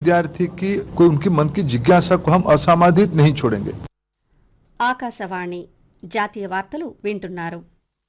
विद्यार्थी की कोई उनकी मन की जिज्ञासा को हम असामाधित नहीं छोड़ेंगे ఆకాశవాణి జాతీయ వార్తలు వింటున్నారు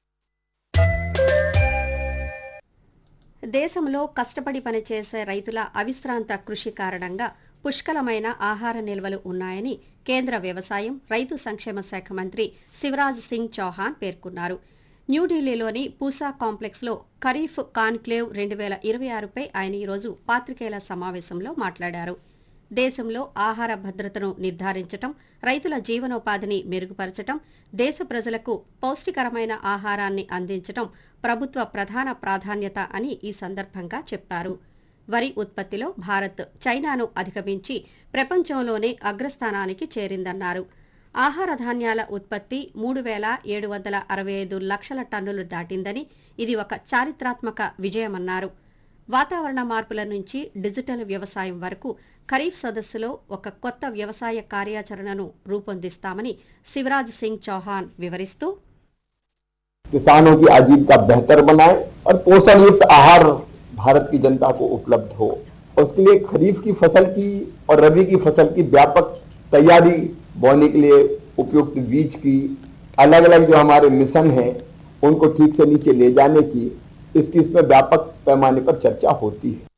దేశంలో కష్టపడి పనిచేసే రైతుల అవిశ్రాంత కృషి కారణంగా పుష్కలమైన ఆహార నిల్వలు ఉన్నాయని కేంద్ర వ్యవసాయం రైతు సంక్షేమ శాఖ మంత్రి శివరాజ్ సింగ్ చౌహాన్ పేర్కొన్నారు న్యూఢిల్లీలోని పూసా కాంప్లెక్స్లో ఖరీఫ్ కాన్క్లేవ్ రెండు వేల ఇరవై ఆరుపై ఆయన ఈరోజు పాత్రికేయుల సమావేశంలో మాట్లాడారు దేశంలో ఆహార భద్రతను నిర్ధారించటం రైతుల జీవనోపాధిని మెరుగుపరచటం దేశ ప్రజలకు పౌష్టికరమైన ఆహారాన్ని అందించటం ప్రభుత్వ ప్రధాన ప్రాధాన్యత అని ఈ సందర్భంగా చెప్పారు వరి ఉత్పత్తిలో భారత్ చైనాను అధిగమించి ప్రపంచంలోనే అగ్రస్థానానికి చేరిందన్నారు ఆహార ధాన్యాల ఉత్పత్తి మూడు వేల ఏడు వందల అరవై ఐదు లక్షల టన్నులు దాటిందని ఇది ఒక చారిత్రాత్మక విజయమన్నారు వాతావరణ మార్పుల నుంచి డిజిటల్ వ్యవసాయం వరకు ఖరీఫ్ సదస్సులో ఒక కొత్త వ్యవసాయ కార్యాచరణను రూపొందిస్తామని శివరాజ్ సింగ్ చౌహాన్ వివరిస్తూ किसानों की आजीविका बेहतर बनाए और पोषण युक्त आहार भारत की जनता को उपलब्ध हो और उसके लिए खरीफ की फसल की और रबी की फसल की व्यापक तैयारी बोने के लिए उपयुक्त बीज की अलग अलग जो हमारे मिशन हैं उनको ठीक से नीचे ले जाने की इसकी इसमें व्यापक पैमाने पर चर्चा होती है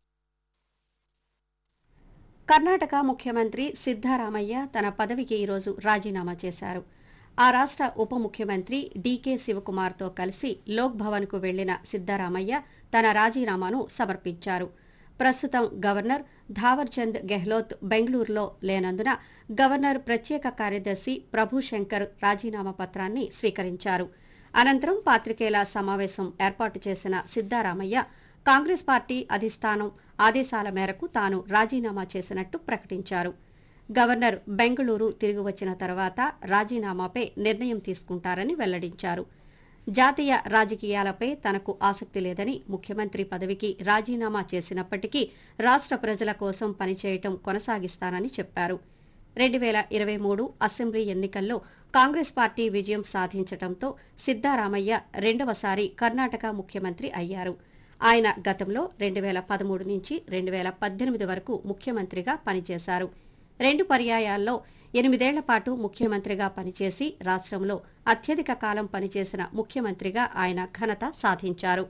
కర్ణాటక ముఖ్యమంత్రి సిద్ధారామయ్య తన పదవికి ఈరోజు రాజీనామా చేశారు ఆ రాష్ట్ర ఉప ముఖ్యమంత్రి డీకే శివకుమార్తో కలిసి లోక్ భవన్కు వెళ్లిన సిద్దారామయ్య తన రాజీనామాను సమర్పించారు ప్రస్తుతం గవర్నర్ ధావర్చంద్ గెహ్లోత్ బెంగళూరులో లేనందున గవర్నర్ ప్రత్యేక కార్యదర్శి ప్రభు శంకర్ రాజీనామా పత్రాన్ని స్వీకరించారు అనంతరం పాత్రికేయుల సమావేశం ఏర్పాటు చేసిన సిద్దారామయ్య కాంగ్రెస్ పార్టీ అధిష్టానం ఆదేశాల మేరకు తాను రాజీనామా చేసినట్టు ప్రకటించారు గవర్నర్ బెంగళూరు తిరిగి వచ్చిన తర్వాత రాజీనామాపై నిర్ణయం తీసుకుంటారని వెల్లడించారు జాతీయ రాజకీయాలపై తనకు ఆసక్తి లేదని ముఖ్యమంత్రి పదవికి రాజీనామా చేసినప్పటికీ రాష్ట్ర ప్రజల కోసం పనిచేయటం కొనసాగిస్తానని చెప్పారు రెండు వేల ఇరవై మూడు అసెంబ్లీ ఎన్నికల్లో కాంగ్రెస్ పార్టీ విజయం సాధించడంతో సిద్దారామయ్య రెండవసారి కర్ణాటక ముఖ్యమంత్రి అయ్యారు ఆయన గతంలో రెండు వేల పదమూడు నుంచి రెండు వేల పద్దెనిమిది వరకు ముఖ్యమంత్రిగా పనిచేశారు రెండు పర్యాయాల్లో ఎనిమిదేళ్ల పాటు ముఖ్యమంత్రిగా పనిచేసి రాష్ట్రంలో అత్యధిక కాలం పనిచేసిన ముఖ్యమంత్రిగా ఆయన ఘనత సాధించారు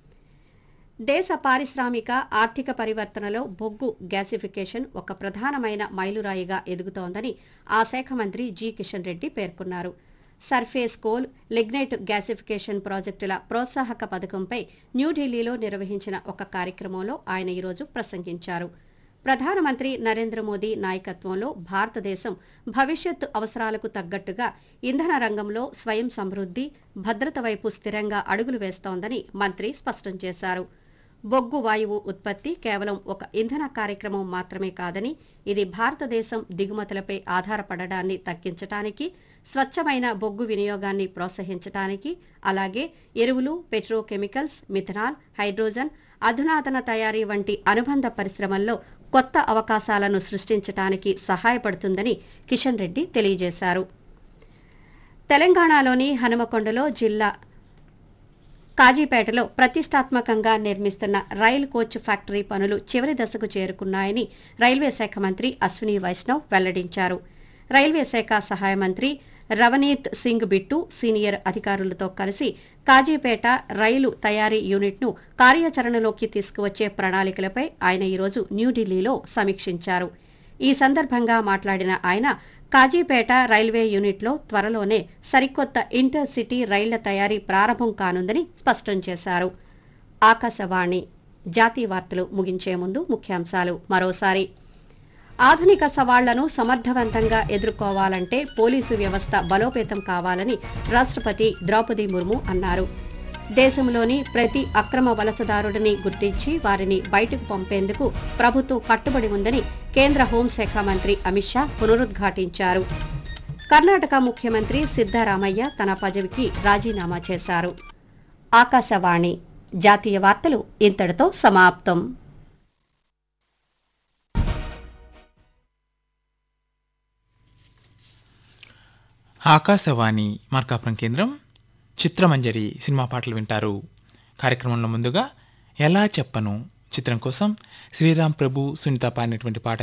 దేశ పారిశ్రామిక ఆర్థిక పరివర్తనలో బొగ్గు గ్యాసిఫికేషన్ ఒక ప్రధానమైన మైలురాయిగా ఎదుగుతోందని ఆ శాఖ మంత్రి జి కిషన్ రెడ్డి పేర్కొన్నారు సర్ఫేస్ కోల్ లిగ్నైట్ గ్యాసిఫికేషన్ ప్రాజెక్టుల ప్రోత్సాహక పథకంపై న్యూఢిల్లీలో నిర్వహించిన ఒక కార్యక్రమంలో ఆయన ఈరోజు ప్రసంగించారు ప్రధానమంత్రి నరేంద్ర మోదీ నాయకత్వంలో భారతదేశం భవిష్యత్ అవసరాలకు తగ్గట్టుగా ఇంధన రంగంలో స్వయం సమృద్ధి భద్రత వైపు స్థిరంగా అడుగులు వేస్తోందని మంత్రి స్పష్టం చేశారు బొగ్గు వాయువు ఉత్పత్తి కేవలం ఒక ఇంధన కార్యక్రమం మాత్రమే కాదని ఇది భారతదేశం దిగుమతులపై ఆధారపడడాన్ని తగ్గించడానికి స్వచ్ఛమైన బొగ్గు వినియోగాన్ని ప్రోత్సహించడానికి అలాగే ఎరువులు పెట్రోకెమికల్స్ మిథనాల్ హైడ్రోజన్ అధునాతన తయారీ వంటి అనుబంధ పరిశ్రమల్లో కొత్త అవకాశాలను సృష్టించడానికి సహాయపడుతుందని కిషన్ రెడ్డి తెలియజేశారు తెలంగాణలోని హనుమకొండలో జిల్లా కాజీపేటలో ప్రతిష్టాత్మకంగా నిర్మిస్తున్న రైలు కోచ్ ఫ్యాక్టరీ పనులు చివరి దశకు చేరుకున్నాయని రైల్వే శాఖ మంత్రి అశ్విని వైష్ణవ్ వెల్లడించారు రైల్వే శాఖ సహాయ మంత్రి రవనీత్ సింగ్ బిట్టు సీనియర్ అధికారులతో కలిసి కాజీపేట రైలు తయారీ యూనిట్ను కార్యాచరణలోకి తీసుకువచ్చే ప్రణాళికలపై ఆయన ఈరోజు న్యూఢిల్లీలో సమీక్షించారు ఈ సందర్భంగా మాట్లాడిన ఆయన కాజీపేట రైల్వే యూనిట్లో త్వరలోనే సరికొత్త ఇంటర్ సిటీ రైళ్ల తయారీ ప్రారంభం కానుందని స్పష్టం చేశారు ఆకాశవాణి జాతీయ వార్తలు ముగించే ముందు ముఖ్యాంశాలు మరోసారి ఆధునిక సవాళ్లను సమర్థవంతంగా ఎదుర్కోవాలంటే పోలీసు వ్యవస్థ బలోపేతం కావాలని రాష్ట్రపతి ద్రౌపది ముర్ము అన్నారు దేశంలోని ప్రతి అక్రమ వలసదారుడిని గుర్తించి వారిని బయటకు పంపేందుకు ప్రభుత్వం కట్టుబడి ఉందని కేంద్ర హోంశాఖ మంత్రి అమిత్ షా పునరుద్ఘాటించారు కర్ణాటక ముఖ్యమంత్రి సిద్దారామయ్య తన పదవికి రాజీనామా చేశారు ఆకాశవాణి జాతీయ వార్తలు ఇంతటితో సమాప్తం ఆకాశవాణి మార్కాపురం కేంద్రం చిత్రమంజరి సినిమా పాటలు వింటారు కార్యక్రమంలో ముందుగా ఎలా చెప్పను చిత్రం కోసం శ్రీరామ్ ప్రభు సునీత పాడినటువంటి పాట